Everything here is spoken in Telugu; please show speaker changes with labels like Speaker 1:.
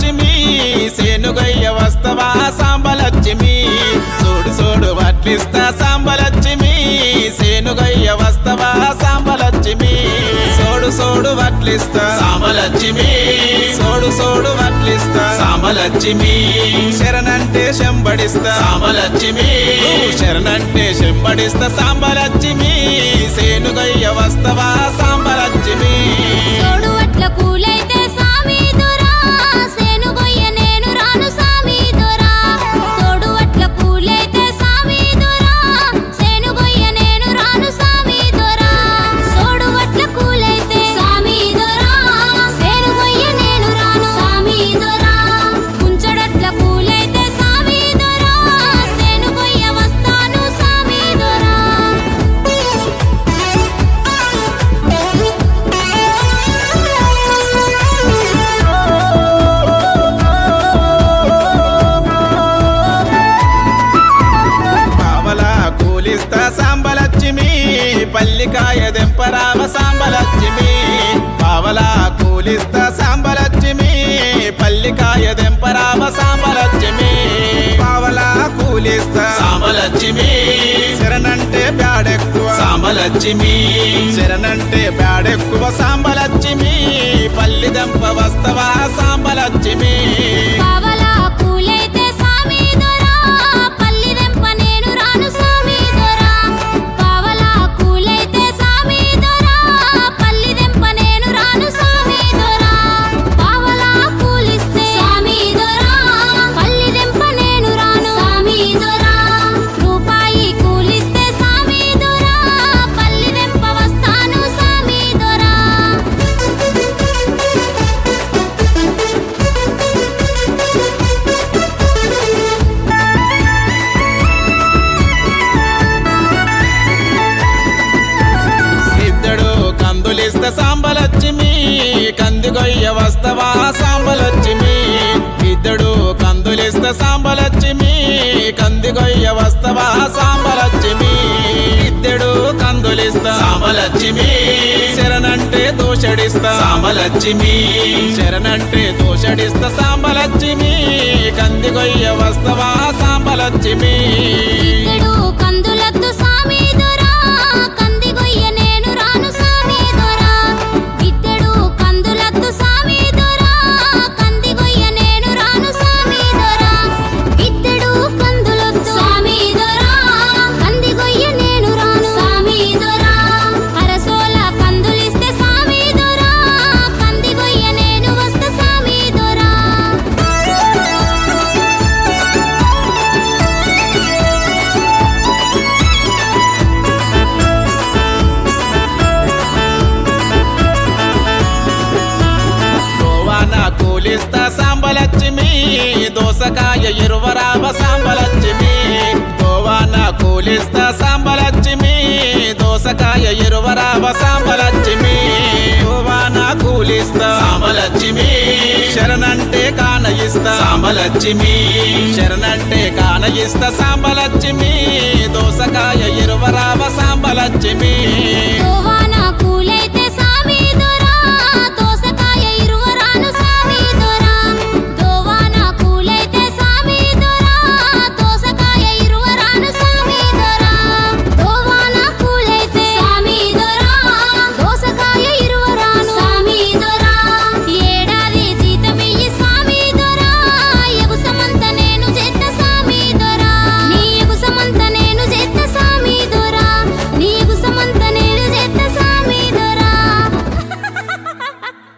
Speaker 1: సాంబలక్ష్మి సేనుగయ్య వస్తవా సాంబలక్ష్మి చూడు చూడు వడ్లిస్తా సాంబలక్ష్మి సేనుగయ్య వస్తవా సాంబలక్ష్మి సోడు సోడు వడ్లిస్తా సాంబలక్ష్మి సోడు సోడు వడ్లిస్తా సాంబలక్ష్మి శరణంటే శంబడిస్తా సాంబలక్ష్మి శరణంటే శంబడిస్తా సాంబలక్ష్మి సేనుగయ్య వస్తవా సాంబలక్ష్మి
Speaker 2: సోడు వట్ల కూలైతే సామి దొరా సేను గొయ్య నేను రాను సామి దొరా సోడు వట్ల కూలైతే సామి దొరా సేను గొయ్య నేను రాను సామి దొరా సోడు వట్ల కూలైతే సామి దొరా సేను గొయ్య నేను రాను సామి దొరా కుంచడట్ల కూలైతే సామి దొరా సేను గొయ్య వస్తాను సామి దొరా
Speaker 1: పావలా కూలిస్తా సాంబలక్ష్మి పల్లికాయ దెంపరామ సాంబలక్ష్మి పావలా కూలిస్తా సాంబలక్ష్మి పల్లికాయ దెంపరామ సాంబలక్ష్మి పావలా కూలిస్తా సాంబలక్ష్మి శరణంటే బ్యాడెక్కువ సాంబలక్ష్మి శరణంటే బ్యాడెక్కువ సాంబలక్ష్మి పల్లి దెంప వస్తవా సాంబలక్ష్మి
Speaker 2: పావలా పూలైతే సామి దొరా పల్లి దెంప నేను రాను సామి దొరా పావలా పూలైతే సామి దొరా పల్లి దెంప నేను రాను సామి దొరా పావలా పూలిస్తే సామి దొరా పల్లి దెంప నేను రాను సామి దొరా రూపాయి కూలిస్తే సామి దొరా పల్లి దెంప వస్తాను సామి దొరా
Speaker 1: ఇద్దడు కందులిస్త సాంబలక్ష్మి కందిగొయ్య వస్తవా సాంబలక్ష్మి ఇద్దడు కందులిస్త సాంబలక్ష్మి కందిగొయ్య వస్తవా సాంబలక్ష్మి ఇద్దడు కందులిస్త సాంబలక్ష్మి శరణంటే దోషడిస్తా సాంబలక్ష్మి శరణంటే దోషడిస్త సాంబలక్ష్మి కందిగొయ్య వస్తవా సాంబలక్ష్మి
Speaker 2: ఇద్దడు కందులద్దు సామి దొరా కందిగొయ్య నేను రాను సామి దొరా ఇద్దడు కందులద్దు సామి దొరా కందిగొయ్య నేను రాను సామి దొరా ఇద్దడు కందులద్దు సామి దొరా కందిగొయ్య నేను రాను సామి దొరా అరసోల కందులిస్తే సామి దొరా కందిగొయ్య నేను వస్తా సామి దొరా
Speaker 1: గోవాన కూలిస్తా సాంబలక్ష్మి దోసకాయ ఇరువరావ సాంబలక్ష్మి గోవాన కూలిస్తా సాంబలక్ష్మి దోసకాయ ఇరువరావ సాంబలక్ష్మి గోవాన కూలిస్తా సాంబలక్ష్మి శరణంటే కానయిస్తా సాంబలక్ష్మి శరణంటే కానయిస్తా సాంబలక్ష్మి దోసకాయ ఇరువరావ సాంబలక్ష్మి